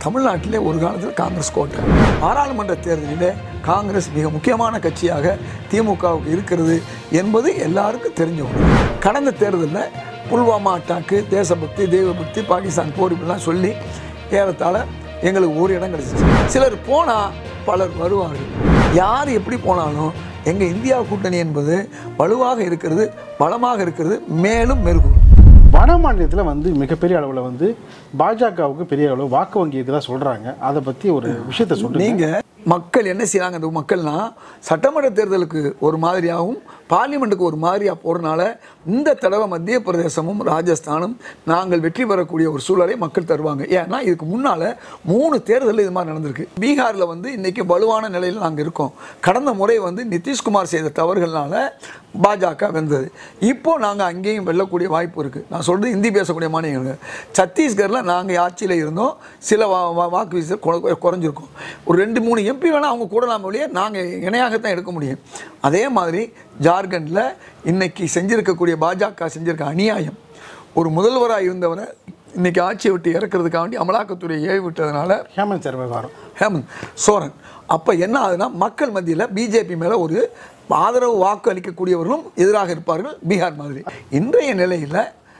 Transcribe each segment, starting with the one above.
தமிழ்நாட்டிலே ஒரு காலத்தில் காங்கிரஸ் கோட்டை பாராளுமன்ற தேர்தலிலே காங்கிரஸ் மிக முக்கியமான கட்சியாக திமுகவுக்கு இருக்கிறது என்பது எல்லாருக்கும் தெரிஞ்ச ஒன்று கடந்த தேர்தலில் புல்வாமா அட்டாக்கு தேசபக்தி தெய்வபக்தி பாகிஸ்தான் போர் இப்படிலாம் சொல்லி ஏறத்தாழ எங்களுக்கு ஒரு இடம் கிடைச்சிச்சு சிலர் போனால் பலர் வருவார்கள் யார் எப்படி போனாலும் எங்கள் இந்தியா கூட்டணி என்பது வலுவாக இருக்கிறது பலமாக இருக்கிறது மேலும் மெருகும் வட மாநிலத்தில் வந்து மிகப்பெரிய அளவில் வந்து பாஜகவுக்கு பெரிய அளவு வாக்கு வங்கி இருக்கிறதா சொல்கிறாங்க அதை பற்றி ஒரு விஷயத்த சொல்லுங்க நீங்க மக்கள் என்ன செய்றாங்க அந்த மக்கள்னா சட்டமன்ற தேர்தலுக்கு ஒரு மாதிரியாகவும் பார்லிமெண்ட்டுக்கு ஒரு மாதிரியா போறனால இந்த தடவை மத்திய பிரதேசமும் ராஜஸ்தானும் நாங்கள் வெற்றி பெறக்கூடிய ஒரு சூழலை மக்கள் தருவாங்க ஏன்னா இதுக்கு முன்னால மூணு தேர்தல் இது மாதிரி நடந்திருக்கு பீகார்ல வந்து இன்னைக்கு வலுவான நிலையில் நாங்கள் இருக்கோம் கடந்த முறை வந்து நிதிஷ்குமார் செய்த தவறுகள்னால பாஜக வென்றது இப்போ நாங்கள் அங்கேயும் வெல்லக்கூடிய வாய்ப்பு இருக்குது நான் சொல்கிறது ஹிந்தி பேசக்கூடிய மாநிலங்கள் சத்தீஸ்கரில் நாங்கள் ஆட்சியில் இருந்தோம் சில வா- வா- வாக்கு வீச குறை- குறைஞ்சிருக்கும் ஒரு ரெண்டு மூணு எம்பி வேணால் அவங்க கூடலாம் ஒழிய நாங்கள் இணையாகத்தான் எடுக்க முடியும் அதே மாதிரி ஜார்க்கண்டில் இன்னைக்கு செஞ்சிருக்கக்கூடிய பாஜக செஞ்சிருக்க அநியாயம் ஒரு முதல்வராக இருந்தவரை இன்னைக்கு ஆட்சியை விட்டு இறக்கிறதுக்காக வேண்டி அமலாக்கத்துறை ஏவி விட்டதுனால ஹேமந்த் சார் விவகாரம் ஹேமந்த் சோரன் அப்போ என்ன ஆகுதுன்னா மக்கள் மத்தியில் பிஜேபி மேலே ஒரு ஆதரவு வாக்கு அளிக்கக்கூடியவர்களும் எதிராக இருப்பார்கள் பீகார் மாதிரி இன்றைய நிலையில்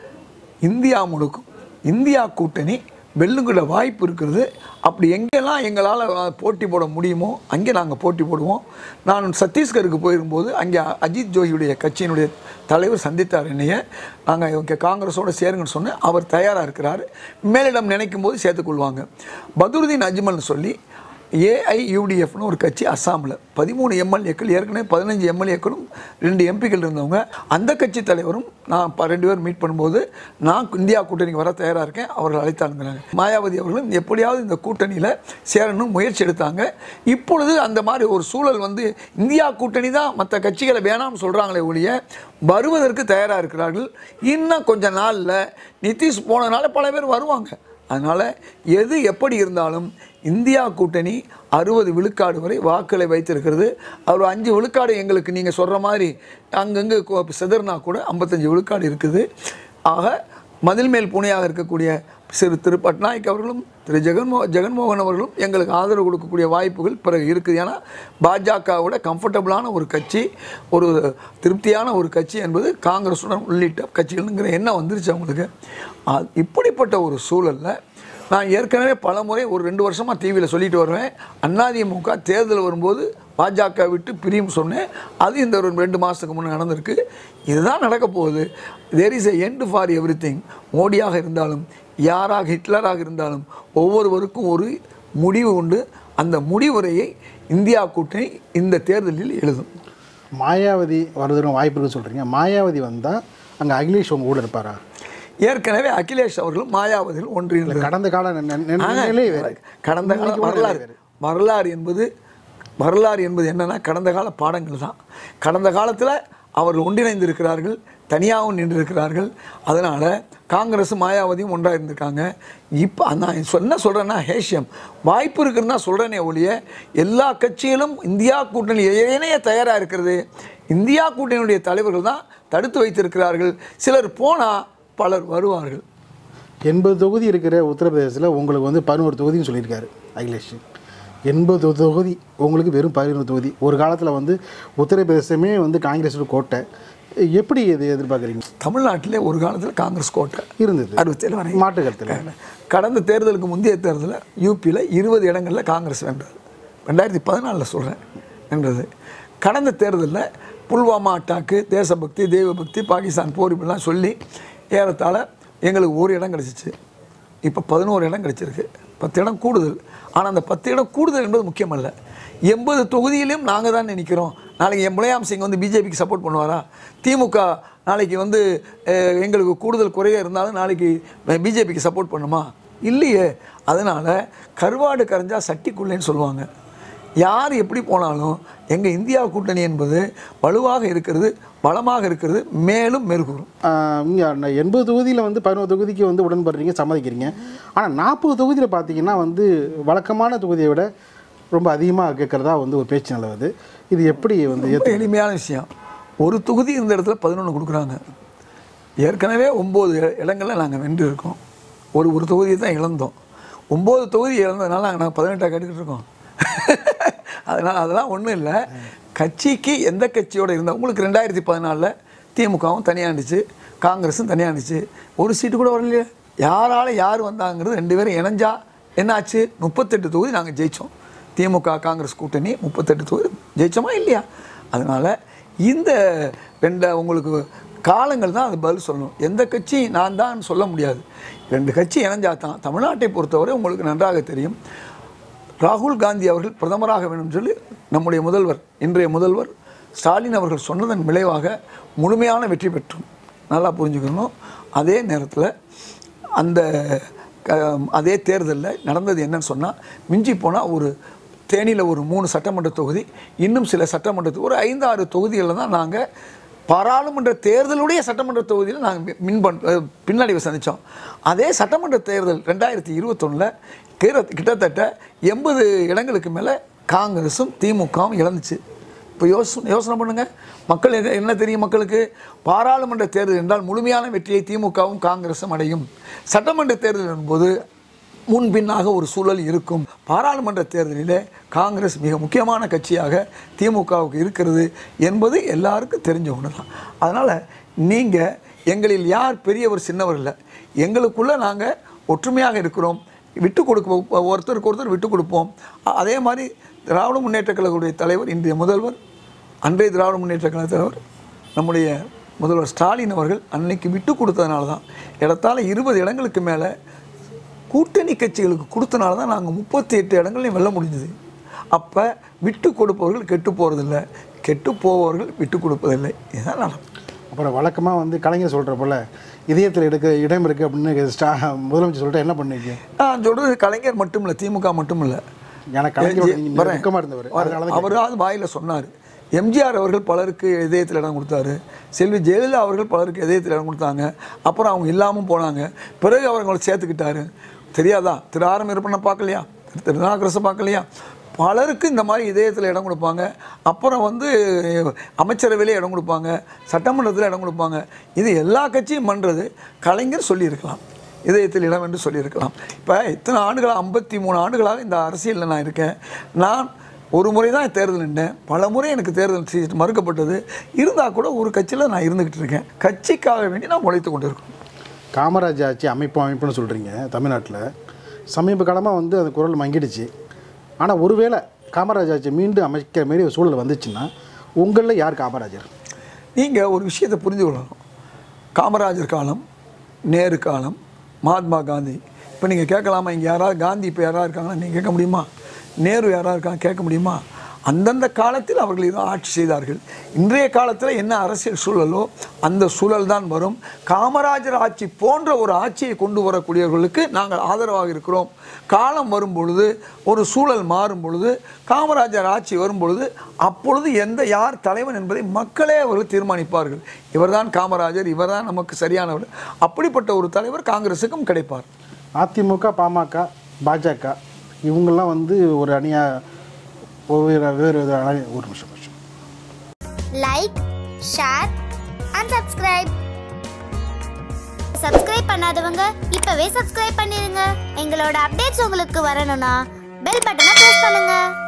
இந்தியா முழுக்கும் இந்தியா கூட்டணி வெல்லுங்கிற வாய்ப்பு இருக்கிறது அப்படி எங்கெல்லாம் எங்களால் போட்டி போட முடியுமோ அங்கே நாங்கள் போட்டி போடுவோம் நான் சத்தீஸ்கருக்கு போயிருக்கும்போது அங்கே அஜித் ஜோஷியுடைய கட்சியினுடைய தலைவர் சந்தித்தார் என்னைய நாங்கள் இங்கே காங்கிரஸோடு சேருங்கன்னு சொன்னேன் அவர் தயாராக இருக்கிறார் மேலிடம் நினைக்கும் போது சேர்த்துக்கொள்வாங்க பதுருதீன் அஜ்மல்னு சொல்லி ஏஐயூடிஎஃப்னு ஒரு கட்சி அஸ்ஸாமில் பதிமூணு எம்எல்ஏக்கள் ஏற்கனவே பதினஞ்சு எம்எல்ஏக்களும் ரெண்டு எம்பிக்கள் இருந்தவங்க அந்த கட்சி தலைவரும் நான் ப- ரெண்டு பேரும் மீட் பண்ணும்போது நான் இந்தியா கூட்டணிக்கு வர தயாராக இருக்கேன் அவர்கள் அழைத்தாங்கிறாங்க மாயாவதி அவர்களும் எப்படியாவது இந்த கூட்டணியில் சேரணும் முயற்சி எடுத்தாங்க இப்பொழுது அந்த மாதிரி ஒரு சூழல் வந்து இந்தியா கூட்டணி தான் மற்ற கட்சிகளை வேணாம்னு சொல்கிறாங்களே ஒழிய வருவதற்கு தயாராக இருக்கிறார்கள் இன்னும் கொஞ்ச நாளில் நிதிஷ் போனதுனால பல பேர் வருவாங்க அதனால் எது எப்படி இருந்தாலும் இந்தியா கூட்டணி அறுபது விழுக்காடு வரை வாக்களை வைத்திருக்கிறது அவர் அஞ்சு விழுக்காடு எங்களுக்கு நீங்கள் சொல்கிற மாதிரி அங்கங்கே சிதறினா கூட ஐம்பத்தஞ்சு விழுக்காடு இருக்குது ஆக மதில் மேல் பூனையாக இருக்கக்கூடிய சிறு திரு பட்நாயக் அவர்களும் திரு ஜெகன்மோ ஜெகன்மோகன் அவர்களும் எங்களுக்கு ஆதரவு கொடுக்கக்கூடிய வாய்ப்புகள் பிறகு இருக்குது ஏன்னா பாஜகவோட கம்ஃபர்டபுளான ஒரு கட்சி ஒரு திருப்தியான ஒரு கட்சி என்பது காங்கிரஸுடன் உள்ளிட்ட கட்சிகள்ங்கிற எண்ணம் வந்துருச்சு அவங்களுக்கு ஆ, இப்படிப்பட்ட ஒரு சூழலில் நான் ஏற்கனவே பல முறை ஒரு ரெண்டு வருஷமாக டிவியில் சொல்லிட்டு வருவேன் அதிமுக தேர்தல் வரும்போது பாஜக விட்டு பிரியும் சொன்னேன் அது இந்த ஒரு ரெண்டு மாதத்துக்கு முன்னே நடந்திருக்கு இதுதான் நடக்க போகுது there is a end for everything மோடியாக இருந்தாலும் யாராக ஹிட்லராக இருந்தாலும் ஒவ்வொருவருக்கும் ஒரு முடிவு உண்டு அந்த முடிவுரையை இந்தியா கூட்டணி இந்த தேர்தலில் எழுதும் மாயாவதி வருவதற்கு வாய்ப்பு இருக்குன்னு சொல்கிறீங்க மாயாவதி வந்தால் அங்கே அகிலேஷ் உங்க கூட இருப்பாரா ஏற்கனவே அகிலேஷ் அவர்களும் மாயாவதியில் ஒன்றிணைந்தார் கடந்த கால நெ- நெ- நெ- ஆனா, நிலை வேறு கடந்த கால இன்னைக்கு உள்ள நிலை வரலாறு வேறு. வரலாறு என்பது வரலாறு என்பது என்னன்னா கடந்த கால பாடங்கள் தான் கடந்த காலத்தில் அவர்கள் ஒன்றிணைந்து இருக்கிறார்கள் தனியாகவும் நின்றிருக்கிறார்கள் அதனால் காங்கிரஸும் மாயாவதியும் ஒன்றாக இருந்திருக்காங்க இப்போ நான் சொ- என்ன சொல்கிறேன்னா ஹேஷியம் வாய்ப்பு இருக்குன்னு தான் சொல்கிறேனே ஒழிய எல்லா கட்சிகளும் இந்தியா கூட்டணி இணைய தயாராக இருக்கிறது இந்தியா கூட்டணியுடைய தலைவர்கள் தான் தடுத்து வைத்திருக்கிறார்கள் சிலர் போனால் பலர் வருவார்கள் எண்பது தொகுதி இருக்கிற உத்தரப்பிரதேசத்தில் உங்களுக்கு வந்து பதினோரு தொகுதின்னு சொல்லியிருக்காரு அகிலேஷ் எண்பது தொகுதி உங்களுக்கு வெறும் பதினோரு தொகுதி ஒரு காலத்தில் வந்து உத்தரப்பிரதேசமே வந்து காங்கிரஸோட கோட்டை எப்படி இது எதிர்பார்க்குறீங்க தமிழ்நாட்டிலே ஒரு காலத்தில் காங்கிரஸ் கோட்டை இருந்தது அறுபத்தேழு வரை மாட்டு கருத்தில் கடந்த தேர்தலுக்கு முந்தைய தேர்தலில் யூபியில் இருபது இடங்களில் காங்கிரஸ் வென்றது ரெண்டாயிரத்தி பதினாலில் சொல்கிறேன் வென்றது கடந்த தேர்தலில் புல்வாமா அட்டாக்கு தேசபக்தி தெய்வபக்தி பாகிஸ்தான் போர் இப்படிலாம் சொல்லி ஏறத்தாழ எங்களுக்கு ஒரு இடம் கிடச்சிச்சு இப்போ பதினோரு இடம் கிடச்சிருக்கு பத்து இடம் கூடுதல் ஆனால் அந்த பத்து இடம் கூடுதல் என்பது முக்கியமல்ல எண்பது தொகுதியிலையும் நாங்கள் தான் நினைக்கிறோம் நாளைக்கு என் முலாயம் சிங் வந்து பிஜேபிக்கு சப்போர்ட் பண்ணுவாரா திமுக நாளைக்கு வந்து அஹ், எங்களுக்கு கூடுதல் குறைய இருந்தாலும் நாளைக்கு பிஜேபிக்கு சப்போர்ட் பண்ணுமா இல்லையே அதனால் கருவாடு கரைஞ்சா சட்டிக்குள்ளேன்னு சொல்லுவாங்க யார் எப்படி போனாலும் எங்கள் இந்தியா கூட்டணி என்பது வலுவாக இருக்கிறது பலமாக இருக்கிறது மேலும் மெருகூறும் இங்கே எண்பது தொகுதியில் வந்து பதினோரு தொகுதிக்கு வந்து உடன்படுறீங்க சம்மதிக்கிறீங்க ஆனால் நாற்பது தொகுதியில் பார்த்தீங்கன்னா வந்து வழக்கமான தொகுதியை விட ரொம்ப அதிகமாக கேட்குறதா வந்து ஒரு பேச்சு நிலவுது இது எப்படி வந்து ரொம்ப எளிமையான விஷயம் ஒரு தொகுதி இருந்த இடத்துல பதினொன்று கொடுக்குறாங்க ஏற்கனவே ஒம்பது இடங்களில் நாங்கள் வென்று இருக்கோம் ஒரு ஒரு தொகுதியை தான் இழந்தோம் ஒம்பது தொகுதி இழந்ததுனால நாங்கள் பதினெட்டாக கேட்டுக்கிட்டு இருக்கோம் அதனால் அதெல்லாம் ஒன்றும் இல்லை கட்சிக்கு எந்த கட்சியோட இருந்தால் உங்களுக்கு ரெண்டாயிரத்தி பதினாலில் திமுகவும் தனியாக இருந்துச்சு காங்கிரஸும் தனியாக இருந்துச்சு ஒரு சீட்டு கூட வரலையே யாரால யார் வந்தாங்கிறது ரெண்டு பேரும் இணைஞ்சா என்னாச்சு முப்பத்தெட்டு தொகுதி நாங்கள் ஜெயித்தோம் திமுக காங்கிரஸ் கூட்டணி முப்பத்தெட்டு தொகுதி ஜெயிச்சோமா இல்லையா அதனால் இந்த ரெண்டு உங்களுக்கு காலங்கள் தான் அது பதில் சொல்லணும் எந்த கட்சி நான் தான் சொல்ல முடியாது ரெண்டு கட்சி இணைஞ்சா தான் தமிழ்நாட்டை பொறுத்தவரை உங்களுக்கு நன்றாக தெரியும் ராகுல் காந்தி அவர்கள் பிரதமராக வேண்டும் சொல்லி நம்முடைய முதல்வர் இன்றைய முதல்வர் ஸ்டாலின் அவர்கள் சொன்னதன் விளைவாக முழுமையான வெற்றி பெற்றோம் நல்லா புரிஞ்சுக்கணும் அதே நேரத்தில் அந்த க- அதே தேர்தலில் நடந்தது என்னன்னு சொன்னால் மிஞ்சி போனால் ஒரு தேனியில் ஒரு மூணு சட்டமன்ற தொகுதி இன்னும் சில சட்டமன்ற தொ- ஒரு ஐந்து ஆறு தொகுதிகளில் தான் நாங்கள் பாராளுமன்ற தேர்தலுடைய சட்டமன்ற தொகுதியில் நாங்கள் மின் பண் அஹ் பின்னடைவை சந்தித்தோம் அதே சட்டமன்ற தேர்தல் ரெண்டாயிரத்தி இருபத்தொன்னில் கிட்டத்தட்ட எண்பது இடங்களுக்கு மேலே காங்கிரஸும் திமுகவும் இழந்துச்சு இப்போ யோசனை யோசனை பண்ணுங்கள் மக்கள் என்ன- என்ன தெரியும் மக்களுக்கு பாராளுமன்ற தேர்தல் என்றால் முழுமையான வெற்றியை திமுகவும் காங்கிரஸும் அடையும் சட்டமன்ற தேர்தல் என்பது முன்பின்னாக ஒரு சூழல் இருக்கும் பாராளுமன்ற தேர்தலிலே காங்கிரஸ் மிக முக்கியமான கட்சியாக திமுகவுக்கு இருக்கிறது என்பது எல்லாருக்கும் தெரிஞ்ச ஒன்று தான் அதனால் நீங்கள் எங்களில் யார் பெரியவர் சின்னவர் இல்லை எங்களுக்குள்ளே நாங்கள் ஒற்றுமையாக இருக்கிறோம் விட்டு கொடுப்போம் ஒருத்தருக்கு ஒருத்தர் விட்டு கொடுப்போம் அ- அதே மாதிரி திராவிட முன்னேற்றக் கழகத்துடைய தலைவர் இன்றைய முதல்வர் அன்றைய திராவிட முன்னேற்றக் கழக தலைவர் நம்முடைய முதல்வர் ஸ்டாலின் அவர்கள் அன்னைக்கு விட்டு கொடுத்ததுனால தான் இடத்தால இருபது இடங்களுக்கு மேலே கூட்டணி கட்சிகளுக்கு கொடுத்தனால தான் நாங்கள் முப்பத்தி எட்டு இடங்களையும் வெல்ல முடிஞ்சது அப்போ விட்டு கொடுப்பவர்கள் கெட்டு போகிறதில்ல கெட்டு போபவர்கள் விட்டு கொடுப்பதில்லை இதுதான் நடக்கும் அப்புறம் வழக்கமாக வந்து கலைஞர் சொல்கிற போல் இதயத்தில் எடுக்க இடம் இருக்குது அப்படின்னு ஸ்டா முதலமைச்சர் சொல்லிட்டு என்ன பண்ணுவீங்க நான் சொல்கிறது கலைஞர் மட்டும் இல்லை திமுக மட்டும் இல்லை எனக்கு கலைஞரோட ஏ- நீங்கள் வரேன். துக்கமாக இருந்தவர் அதனால தான் அவராவது வாயில் சொன்னார் எம்ஜிஆர் அவர்கள் பலருக்கு இதயத்தில் இடம் கொடுத்தாரு செல்வி ஜெயலலிதா அவர்கள் பலருக்கு இதயத்தில் இடம் கொடுத்தாங்க அப்புறம் அவங்க இல்லாமல் போனாங்க பிறகு அவங்களை சேர்த்துக்கிட்டாரு தெரியாதா திரு ஆரம் இருப்பண்ண பார்க்கலையா திரு திருநாகரசை பார்க்கலையா பலருக்கு இந்த மாதிரி இதயத்தில் இடம் கொடுப்பாங்க அப்புறம் வந்து அமைச்சரவையிலே இடம் கொடுப்பாங்க சட்டமன்றத்தில் இடம் கொடுப்பாங்க இது எல்லா கட்சியும் பண்ணுறது கலைஞர் சொல்லியிருக்கலாம் இதயத்தில் இடம் என்று சொல்லியிருக்கலாம் இப்போ இத்தனை ஆண்டுகளாக ஐம்பத்தி மூணு ஆண்டுகளாக இந்த அரசியலில் நான் இருக்கேன் நான் ஒரு முறை தான் தேர்தல் நின்றேன் பல முறை எனக்கு தேர்தல் சீட்டு மறுக்கப்பட்டது இருந்தால் கூட ஒரு கட்சியில் நான் இருந்துக்கிட்டு இருக்கேன் கட்சிக்காக வேண்டி நான் உழைத்து கொண்டு இருக்கேன் காமராஜ் ஆட்சி அமைப்பு அமைப்புன்னு சொல்கிறீங்க தமிழ்நாட்டில் சமீப காலமாக வந்து அந்த குரல் மங்கிடுச்சு ஆனால் ஒருவேளை காமராஜ் ஆட்சி மீண்டும் அமைக்கிற மாரி ஒரு சூழல் வந்துச்சுன்னா உங்களில் யார் காமராஜர் நீங்கள் ஒரு விஷயத்தை புரிந்து கொள்ளணும் காமராஜர் காலம் நேரு காலம் மகாத்மா காந்தி இப்போ நீங்கள் கேட்கலாமா இங்கே யாராவது காந்தி இப்போ யாராவது இருக்காங்கன்னா நீங்கள் கேட்க முடியுமா நேரு யாராவது இருக்காங்க கேட்க முடியுமா அந்தந்த காலத்தில் அவர்கள் இதை ஆட்சி செய்தார்கள் இன்றைய காலத்தில் என்ன அரசியல் சூழலோ அந்த சூழல் தான் வரும் காமராஜர் ஆட்சி போன்ற ஒரு ஆட்சியை கொண்டு வரக்கூடியவர்களுக்கு நாங்கள் ஆதரவாக இருக்கிறோம் காலம் வரும் பொழுது ஒரு சூழல் மாறும் பொழுது காமராஜர் ஆட்சி வரும் பொழுது அப்பொழுது எந்த யார் தலைவன் என்பதை மக்களே அவர்கள் தீர்மானிப்பார்கள் இவர்தான் காமராஜர் இவர்தான் நமக்கு சரியானவர் அப்படிப்பட்ட ஒரு தலைவர் காங்கிரஸுக்கும் கிடைப்பார் அதிமுக பாமக பாஜக இவங்கெல்லாம் வந்து ஒரு அணியாக ஒவ்வொரு வேறு வேறு அணி ஒரு நிமிஷம் ஒரு நிமிஷம் like share and subscribe subscribe பண்ணாதவங்க இப்பவே சப்ஸ்கிரைப் பண்ணிருங்க எங்களோட அப்டேட்ஸ் உங்களுக்கு வரணும்னா பெல் பட்டனை பிரஸ் பண்ணுங்க